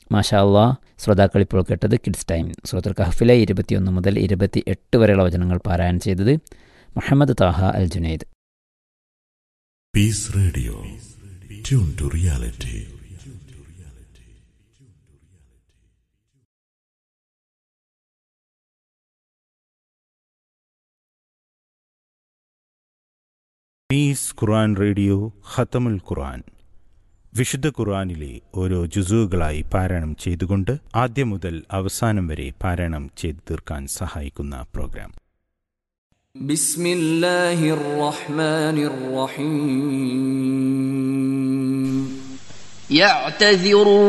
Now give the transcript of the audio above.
മാഷാ അള്ളാ ശ്രോതാക്കൾ ഇപ്പോൾ കേട്ടത് കിഡ്സ് ടൈം സുഹൃത്തുൽ കഹഫിലെ ഇരുപത്തിയൊന്ന് മുതൽ ഇരുപത്തി എട്ട് വരെയുള്ള വചനങ്ങൾ പാരായണം ചെയ്തത് Muhammad Taha Al Junaid Peace Radio. Tune to reality. Peace Quran radio ഖത്തമുൽ ഖുർആൻ വിശുദ്ധ ഖുർആനിലെ ഓരോ ജുസുകളായി പാരായണം ചെയ്തുകൊണ്ട് ആദ്യം മുതൽ അവസാനം വരെ പാരായണം ചെയ്തു തീർക്കാൻ സഹായിക്കുന്ന പ്രോഗ്രാം بسم الله الرحمن الرحيم يعتذرون